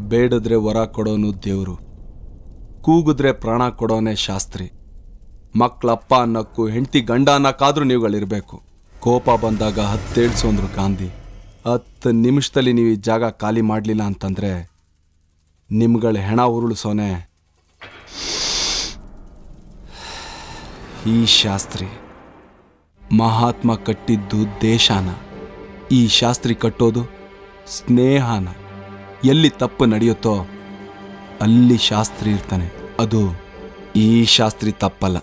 ಬೇಡದ್ರೆ ವರ ಕೊಡೋನು ದೇವರು ಕೂಗಿದ್ರೆ ಪ್ರಾಣ ಕೊಡೋನೇ ಶಾಸ್ತ್ರಿ ಮಕ್ಕಳಪ್ಪ ಅನ್ನಕ್ಕೂ ಹೆಂಡತಿ ಗಂಡ ಅನ್ನಕ್ಕಾದ್ರೂ ನೀವುಗಳಿರ್ಬೇಕು ಕೋಪ ಬಂದಾಗ ಹತ್ತೇಳ್ಸು ಅಂದ್ರು ಗಾಂಧಿ ಹತ್ತು ನಿಮಿಷದಲ್ಲಿ ನೀವು ಈ ಜಾಗ ಖಾಲಿ ಮಾಡಲಿಲ್ಲ ಅಂತಂದ್ರೆ ನಿಮ್ಗಳ ಹೆಣ ಉರುಳಿಸೋನೆ ಈ ಶಾಸ್ತ್ರಿ ಮಹಾತ್ಮ ಕಟ್ಟಿದ್ದು ದೇಶಾನ ಈ ಶಾಸ್ತ್ರಿ ಕಟ್ಟೋದು ಸ್ನೇಹನ ಎಲ್ಲಿ ತಪ್ಪು ನಡೆಯುತ್ತೋ ಅಲ್ಲಿ ಶಾಸ್ತ್ರಿ ಇರ್ತಾನೆ ಅದು ಈ ಶಾಸ್ತ್ರಿ ತಪ್ಪಲ್ಲ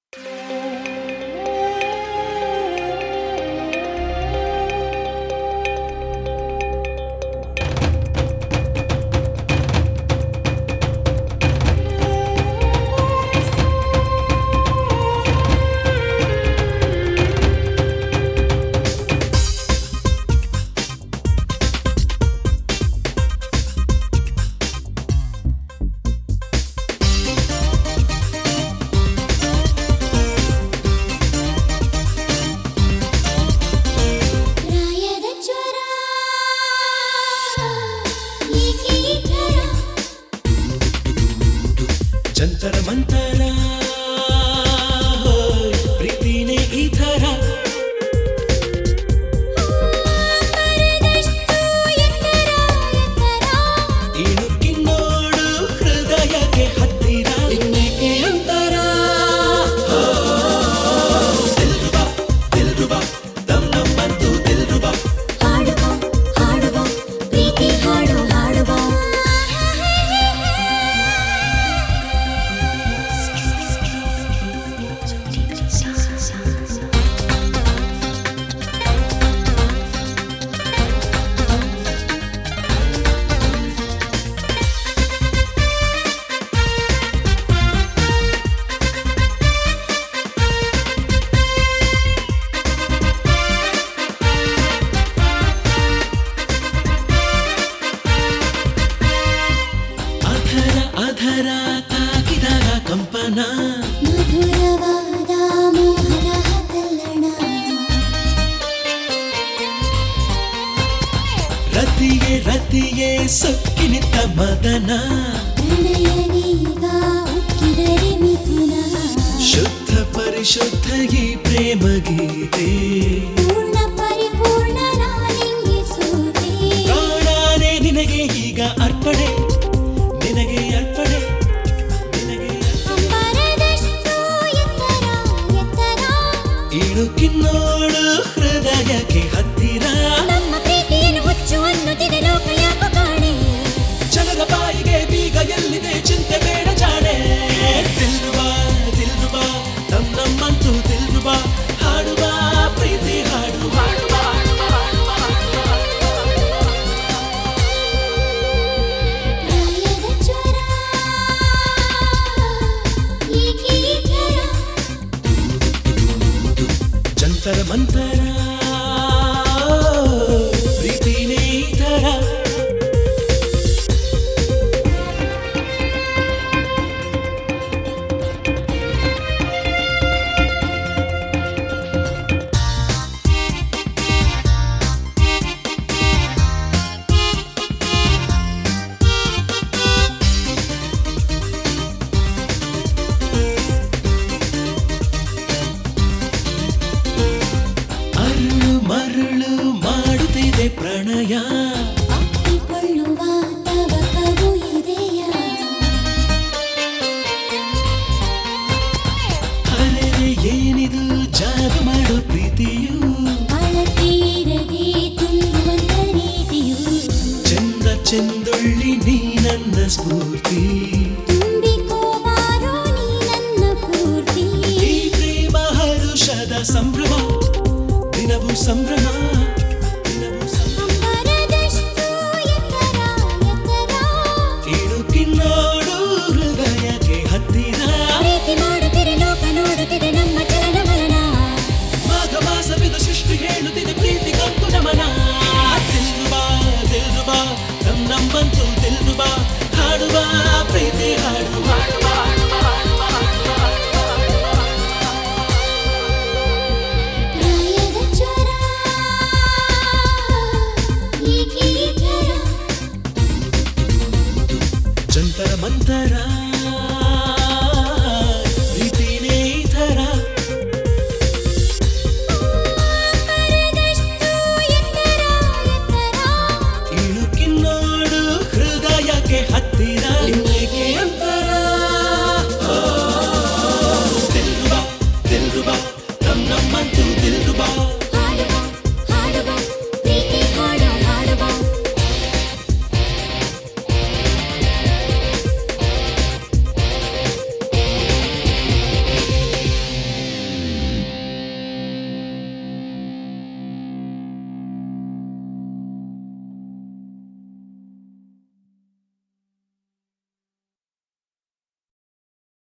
ರಾಯದ ಜ್ವರ ಏಕೆ ಈ ಥರ ಜಂತರ ಮಂತರ ಪ್ರೀತಿನೇ ಈ ಥರ ಮರದಷ್ಟು ಎತ್ತರ ಎತ್ತರ ಇಣುಕಿ ನೋಡು ಹೃದಯಕ್ಕೆ ಹತ್ತಿರ ಇನ್ನೇಕೆ ಅಂತರ ದಿಲ್ರುಬಾ ದಿಲ್ರುಬಾ ದಮ್ ದಮ್ ಬಂತು ದಿಲ್ರುಬಾ ಹಾಡುವ ಹಾಡುವ ಪ್ರೀತಿ ಹಾಡು ಹಾಡುವ ಅಧರ ಅಧರ ತಾಕಿದಾಗ ಕಂಪನ ಮಧುರವಾದ ಮೋಹನ ಹತ್ತಲ್ಲಣ ರತಿಗೆ ರತಿಗೆ ಸೊಕ್ಕಿ ನಿಂತ ಮದನ ಪ್ರಣಯನೀಗ ಉಕ್ಕಿದರೆ ಮಿಥುನ ಶುದ್ಧ ಪರಿಶುದ್ಧ ಈ ಪ್ರೇಮ ಗೀತೆ ಪೂರ್ಣ ಪರಿಪೂರ್ಣ ನಾನಿಂಗೆ ಸೋತೆ ಪ್ರಾಣಾನೇ ನಿನಗೆ ಈಗ ಅರ್ಪಣೆ ನಿನಗೆ ಅರ್ಪಣೆ ನಿನಗೆ ಅಂಬರದಷ್ಟು ಎತ್ತರ ಎತ್ತರ ಇಣುಕಿ ನೋಡು ಹೃದಯಕ್ಕೆ ಹತ್ತಿರ ನಮ್ಮ ಪ್ರೀತಿಯನ್ನು ಹುಚ್ಚು ಅನ್ನುತ್ತಿದೆ ಲೋಕ ಯಾಕೋ ಕಾಣೆ ಜನರ ಬಾಯಿಗೆ ಬೀಗ ಎಲ್ಲಿದೆ ಚಿಂತೆ ಬೇಡ ಜಾಣೆ ದಿಲ್ರುಬಾ ದಿಲ್ರುಬಾ ನಮ್ ನಮ್ಮಂತೂ ದಿಲ್ರುಬಾ ಹಾಡುವ ಪ್ರೀತಿ ಹಾಡು ಹಾಡುವ ಪ್ರಾಯದ ಜ್ವರ ಏಕೆ ಈ ಥರ ಜಂತರ ಮಂತರ ಪ್ರೀತಿನೇ ಈ ಥರ ಅರುಳು ಮರುಳು ಮಾಡುತ್ತಿದೆ ಪ್ರಣಯ ಅಪ್ಪಿಕೊಳ್ಳುವ ತವಕವು ಇದೆಯ ಅರೆ ಏನಿದು ಜಾದು ಮಾಡೋ ಪ್ರೀತಿಯು ಅಳತೀರದೆ ತುಂಬುವಂತ ರೀತಿಯು ಚಂದ ಚೆಂದೊಳ್ಳಿ ನೀ ನನ್ನ ಸ್ಫೂರ್ತಿ ತುಂಬಿಕೋಬಾರೋ ನೀ ನನ್ನ ಪೂರ್ತಿ ಈ ಪ್ರೇಮ ಹರುಷದ ಸಂಭ್ರಮ ದಿನವೂ ಸಂಭ್ರಮ